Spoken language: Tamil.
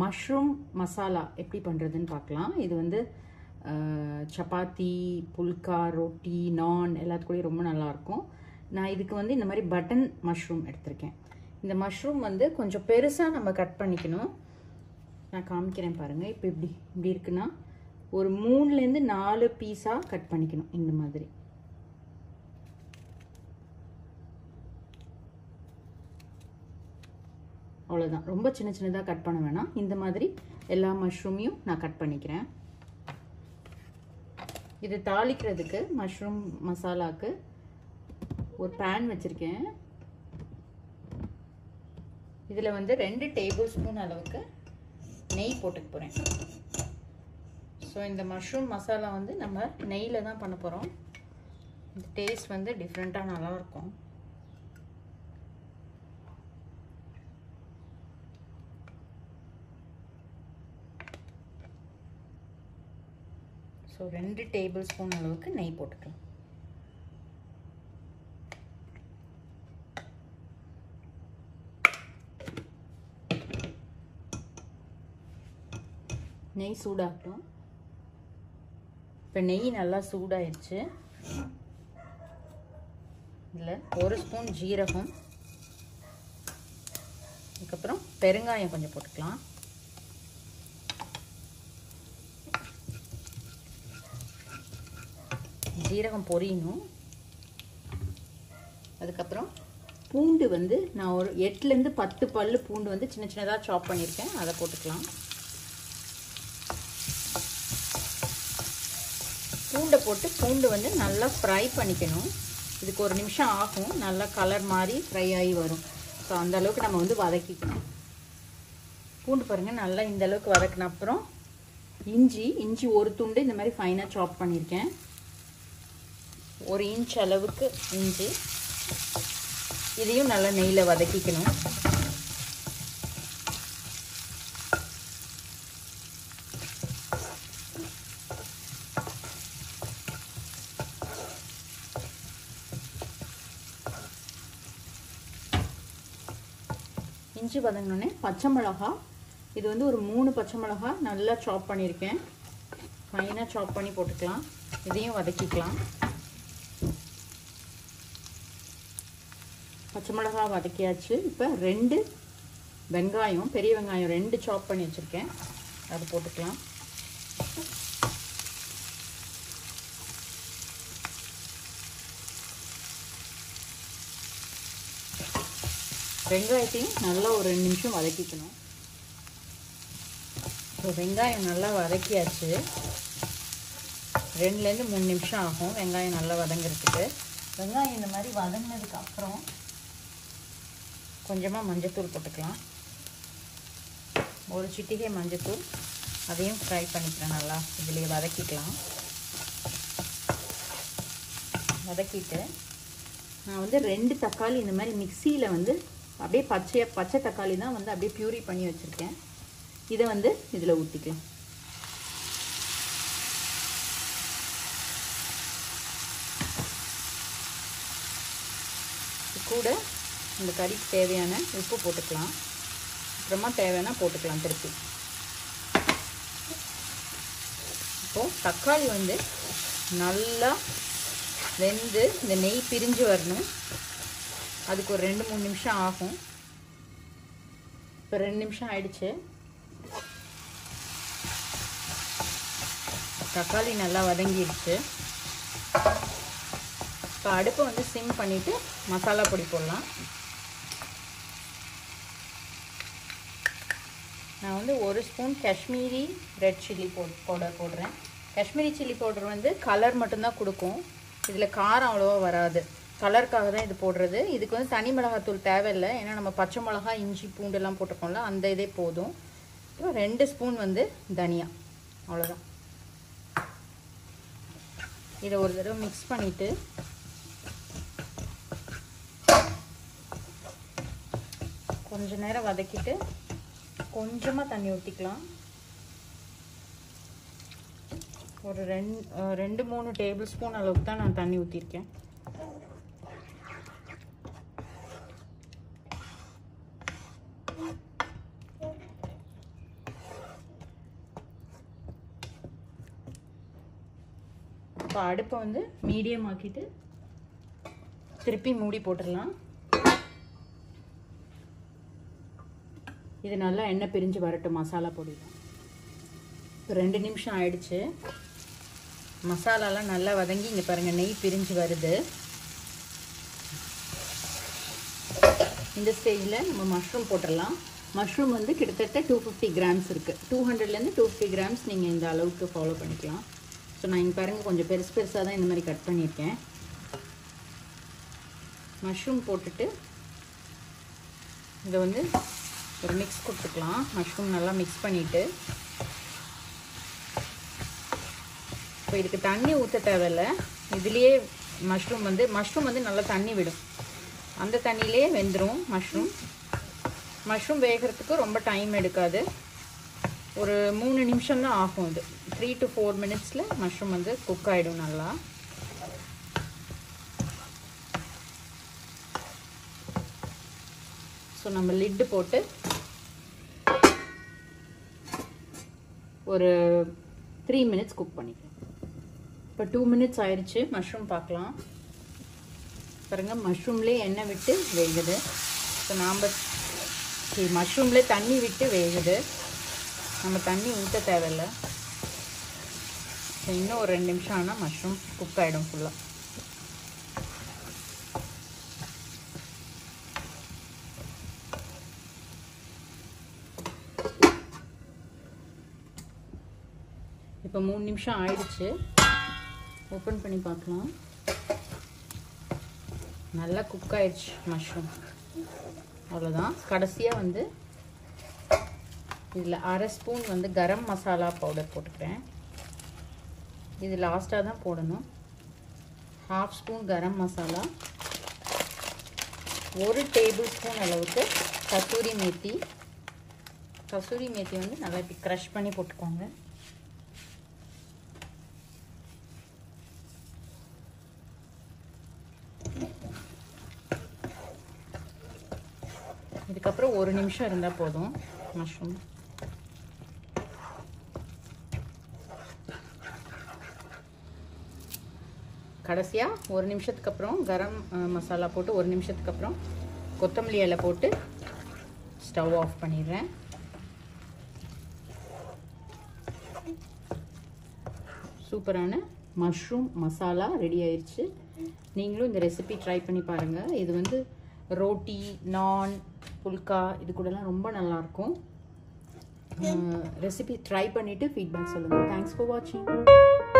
மஷ்ரூம் மசாலா எப்படி பண்ணுறதுன்னு பார்க்கலாம் இது வந்து அஹ், சப்பாத்தி புல்கா ரொட்டி நான் எல்லாத்துக்கூடயும் ரொம்ப நல்லாயிருக்கும் நான் இதுக்கு வந்து இந்த மாதிரி பட்டன் மஷ்ரூம் எடுத்திருக்கேன் இந்த மஷ்ரூம் வந்து கொஞ்சம் பெருசாக நம்ம கட் பண்ணிக்கணும் நான் காமிக்கிறேன் பாருங்கள் இப்போ இப்படி இப்படி இருக்குன்னா ஒரு மூணுலேருந்து நாலு பீஸாக கட் பண்ணிக்கணும் இந்த மாதிரி அவ்வளோதான் ரொம்ப சின்ன சின்னதாக கட் பண்ண வேணாம் இந்த மாதிரி எல்லா மஷ்ரூமையும் நான் கட் பண்ணிக்கிறேன் இது தாளிக்கிறதுக்கு மஷ்ரூம் மசாலாக்கு ஒரு பேன் வச்சுருக்கேன் இதில் வந்து ரெண்டு டேபிள் ஸ்பூன் அளவுக்கு நெய் போட்டுக்க போகிறேன் ஸோ இந்த மஷ்ரூம் மசாலா வந்து நம்ம நெய்யில் தான் பண்ண போகிறோம் இந்த டேஸ்ட் வந்து டிஃப்ரெண்ட்டாக நல்லாயிருக்கும் ஸோ ரெண்டு டேபிள் ஸ்பூன் அளவுக்கு நெய் போட்டுக்கலாம் நெய் சூடாகட்டும் இப்போ நெய் நல்லா சூடாயிடுச்சு இதில் ஒரு ஸ்பூன் ஜீரகம் அதுக்கப்புறம் பெருங்காயம் கொஞ்சம் போட்டுக்கலாம் ஜீரகம் பொரியணும் அதுக்கப்புறம் பூண்டு வந்து நான் ஒரு எட்டுலேருந்து பத்து பல்லு பூண்டு வந்து சின்ன சின்னதாக சாப் பண்ணியிருக்கேன் அதை போட்டுக்கலாம் பூண்டை போட்டு பூண்டு வந்து நல்லா ஃப்ரை பண்ணிக்கணும் இதுக்கு ஒரு நிமிஷம் ஆகும் நல்லா கலர் மாதிரி ஃப்ரை ஆகி வரும் ஸோ அந்த அளவுக்கு நம்ம வந்து வதக்கிக்கணும் பூண்டு பாருங்கள் நல்லா இந்த அளவுக்கு வதக்கின அப்புறம் இஞ்சி இஞ்சி ஒரு துண்டு இந்த மாதிரி ஃபைனாக சாப் பண்ணியிருக்கேன் ஒரு இன்ச் அளவுக்கு இஞ்சி இதையும் நல்லா நெய்யில் வதக்கிக்கணும் இஞ்சி வதங்கினோடனே பச்சை மிளகா இது வந்து ஒரு மூணு பச்சை மிளகா நல்லா சாப் பண்ணியிருக்கேன் ஃபைனாக சாப் பண்ணி போட்டுக்கலாம் இதையும் வதக்கிக்கலாம் பச்சை மிளகா வதக்கியாச்சு இப்போ ரெண்டு வெங்காயம் பெரிய வெங்காயம் ரெண்டு சாப் பண்ணி வச்சுருக்கேன் அது போட்டுக்கலாம் வெங்காயத்தையும் நல்லா ஒரு ரெண்டு நிமிஷம் வதக்கிக்கணும் ஸோ வெங்காயம் நல்லா வதக்கியாச்சு ரெண்டுலேருந்து மூணு நிமிஷம் ஆகும் வெங்காயம் நல்லா வதங்குறதுக்கு வெங்காயம் இந்த மாதிரி வதங்கினதுக்கு அப்புறம் கொஞ்சமாக மஞ்சத்தூள் போட்டுக்கலாம் ஒரு சிட்டிகை மஞ்சத்தூள் அதையும் ஃப்ரை பண்ணிக்கலாம் நல்லா இதுலேயே வதக்கிக்கலாம் வதக்கிட்டு நான் வந்து ரெண்டு தக்காளி இந்த மாதிரி மிக்சியில் வந்து அப்படியே பச்சைய பச்சை தக்காளி தான் வந்து அப்படியே பியூரி பண்ணி வச்சுருக்கேன் இதை வந்து இதில் ஊற்றிக்கலாம் கூட இந்த கறிக்கு தேவையான உப்பு போட்டுக்கலாம் அப்புறமா தேவையான போட்டுக்கலாம் திருப்பி இப்போது தக்காளி வந்து நல்லா வெந்து இந்த நெய் பிரிஞ்சு வரணும் அதுக்கு ஒரு ரெண்டு மூணு நிமிஷம் ஆகும் இப்போ ரெண்டு நிமிஷம் ஆயிடுச்சு தக்காளி நல்லா வதங்கிடுச்சு இப்போ அடுப்பை வந்து சிம் பண்ணிவிட்டு மசாலா பொடி போடலாம் நான் வந்து ஒரு ஸ்பூன் காஷ்மீரி ரெட் சில்லி போ பவுடர் போடுறேன் காஷ்மீரி சில்லி பவுடர் வந்து கலர் மட்டும்தான் கொடுக்கும் இதில் காரம் அவ்வளோவா வராது கலருக்காக தான் இது போடுறது இதுக்கு வந்து தனி மிளகாத்தூள் தேவையில்லை ஏன்னா நம்ம பச்சை மிளகா இஞ்சி பூண்டெல்லாம் போட்டிருக்கோம்ல அந்த இதே போதும் அப்புறம் ரெண்டு ஸ்பூன் வந்து தனியா அவ்வளோதான் இதை ஒரு தடவை மிக்ஸ் பண்ணிவிட்டு கொஞ்ச நேரம் வதக்கிட்டு கொஞ்சமாக தண்ணி ஊற்றிக்கலாம் ஒரு ரெண்டு ரெண்டு மூணு டேபிள் ஸ்பூன் அளவுக்கு தான் நான் தண்ணி ஊற்றிருக்கேன் இப்போ அடுப்பை வந்து மீடியம் ஆக்கிட்டு திருப்பி மூடி போட்டுடலாம் இது நல்லா எண்ணெய் பிரிஞ்சு வரட்டும் மசாலா பொடியில் இப்போ ரெண்டு நிமிஷம் ஆயிடுச்சு மசாலாலாம் நல்லா வதங்கி இங்கே பாருங்கள் நெய் பிரிஞ்சு வருது இந்த ஸ்டேஜில் நம்ம மஷ்ரூம் போட்டுடலாம் மஷ்ரூம் வந்து கிட்டத்தட்ட டூ ஃபிஃப்டி கிராம்ஸ் இருக்குது டூ ஹண்ட்ரட்லேருந்து டூ ஃபிஃப்டி கிராம்ஸ் நீங்கள் இந்த அளவுக்கு ஃபாலோ பண்ணிக்கலாம் ஸோ நான் இங்கே பாருங்கள் கொஞ்சம் பெருசு பெருசாக தான் இந்த மாதிரி கட் பண்ணியிருக்கேன் மஷ்ரூம் போட்டுட்டு இதை வந்து ஒரு மிக்ஸ் கொடுத்துக்கலாம் மஷ்ரூம் நல்லா மிக்ஸ் பண்ணிவிட்டு இப்போ இதுக்கு தண்ணி ஊற்ற தேவையில்ல இதுலேயே மஷ்ரூம் வந்து மஷ்ரூம் வந்து நல்லா தண்ணி விடும் அந்த தண்ணியிலே வெந்துடும் மஷ்ரூம் மஷ்ரூம் வேகிறதுக்கு ரொம்ப டைம் எடுக்காது ஒரு மூணு நிமிஷம் தான் ஆகும் இது த்ரீ டு ஃபோர் மினிட்ஸில் மஷ்ரூம் வந்து குக் ஆகிடும் நல்லா ஸோ நம்ம லிட்டு போட்டு ஒரு த்ரீ மினிட்ஸ் குக் பண்ணிக்கலாம் இப்போ டூ மினிட்ஸ் ஆயிடுச்சு மஷ்ரூம் பார்க்கலாம் பாருங்கள் மஷ்ரூம்லேயே எண்ணெய் விட்டு வேகுது ஸோ நாம் சரி மஷ்ரூம்லேயே தண்ணி விட்டு வேகுது நம்ம தண்ணி ஊற்ற தேவையில்ல ஸோ இன்னும் ஒரு ரெண்டு நிமிஷம் ஆனால் மஷ்ரூம் குக் ஆகிடும் ஃபுல்லாக இப்போ மூணு நிமிஷம் ஆயிடுச்சு ஓப்பன் பண்ணி பார்க்கலாம் நல்லா குக் ஆயிடுச்சு மஷ்ரூம் அவ்வளோதான் கடைசியாக வந்து இதில் அரை ஸ்பூன் வந்து கரம் மசாலா பவுடர் போட்டுக்கிறேன் இது லாஸ்ட்டாக தான் போடணும் ஹாஃப் ஸ்பூன் கரம் மசாலா ஒரு டேபிள் ஸ்பூன் அளவுக்கு கசூரி மேத்தி கசூரி மேத்தி வந்து நல்லா இப்படி க்ரஷ் பண்ணி போட்டுக்கோங்க இதுக்கப்புறம் ஒரு நிமிஷம் இருந்தால் போதும் மஷ்ரூம் கடைசியாக ஒரு நிமிஷத்துக்கு அப்புறம் கரம் மசாலா போட்டு ஒரு நிமிஷத்துக்கு அப்புறம் கொத்தமல்லி இலை போட்டு ஸ்டவ் ஆஃப் பண்ணிடுறேன் சூப்பரான மஷ்ரூம் மசாலா ரெடி ஆயிடுச்சு நீங்களும் இந்த ரெசிபி ட்ரை பண்ணி பாருங்கள் இது வந்து ரோட்டி நான் புல்கா இது கூடலாம் ரொம்ப நல்லாயிருக்கும் ரெசிபி ட்ரை பண்ணிவிட்டு ஃபீட்பேக் சொல்லுங்கள் தேங்க்ஸ் ஃபார் வாட்சிங்